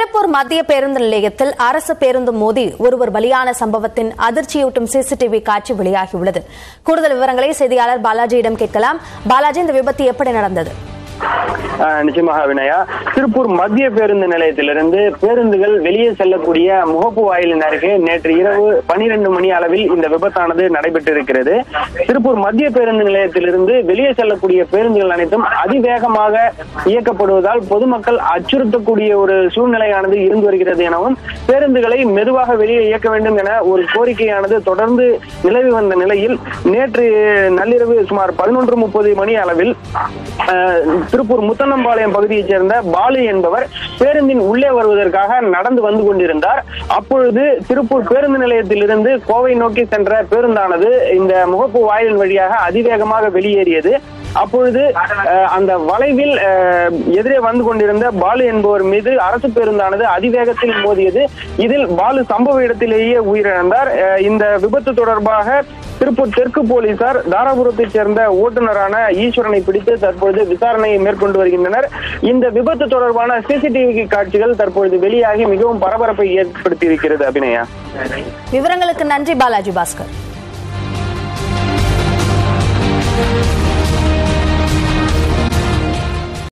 திருப்பூர் மத்திய பேருந்து நிலையத்தில் அரசு பேருந்து மோதி ஒருவர் பலியான சம்பவத்தின் அதிர்ச்சியூட்டும் சிசிடிவி காட்சி வெளியாகியுள்ளது கூடுதல் விவரங்களை செய்தியாளர் பாலாஜியிடம் கேட்கலாம் பாலாஜி இந்த விபத்து எப்படி நடந்தது ஆஹ் நிச்சயமாக வினயா திருப்பூர் மத்திய பேருந்து நிலையத்திலிருந்து பேருந்துகள் வெளியே செல்லக்கூடிய முகப்பு வாயிலின் அருகே நேற்று இரவு பனிரெண்டு மணி அளவில் இந்த விபத்தானது நடைபெற்றிருக்கிறது திருப்பூர் மத்திய பேருந்து நிலையத்திலிருந்து வெளியே செல்லக்கூடிய பேருந்துகள் அனைத்தும் அதிவேகமாக இயக்கப்படுவதால் பொதுமக்கள் அச்சுறுத்தக்கூடிய ஒரு சூழ்நிலையானது இருந்து வருகிறது எனவும் பேருந்துகளை மெதுவாக வெளியே இயக்க வேண்டும் என ஒரு கோரிக்கையானது தொடர்ந்து நிலவி வந்த நிலையில் நேற்று நள்ளிரவு சுமார் பதினொன்று முப்பது மணி அளவில் ஆஹ், திருப்பூர் முத்தன்னம்பாளையம் பகுதியைச் சேர்ந்த பாலு என்பவர் பேருந்தின் உள்ளே வருவதற்காக நடந்து வந்து கொண்டிருந்தார் அப்பொழுது திருப்பூர் பேருந்து நிலையத்திலிருந்து கோவை நோக்கி சென்ற பேருந்தானது இந்த முகப்பு வாயில் வழியாக அதிவேகமாக வெளியேறியது அப்பொழுது அஹ், அந்த வளைவில் அஹ், எதிரே வந்து கொண்டிருந்த பாலு என்பவர் மீது அரசு பேருந்தானது அதிவேகத்தில் மோதியது இதில் பாலு சம்பவ இடத்திலேயே உயிரிழந்தார் அஹ், இந்த விபத்து தொடர்பாக திருப்பூர் தெற்கு போலீசார் தாராபுரத்தைச் சேர்ந்த ஓட்டுநரான ஈஸ்வரனை பிடித்து தற்பொழுது விசாரணையை மேற்கொண்டு வருகின்றனர் இந்த விபத்து தொடர்பான சிசிடிவி காட்சிகள் தற்பொழுது வெளியாகி மிகவும் பரபரப்பை ஏற்படுத்தி இருக்கிறது அபிநயா விவரங்களுக்கு நன்றி பாலாஜி பாஸ்கர்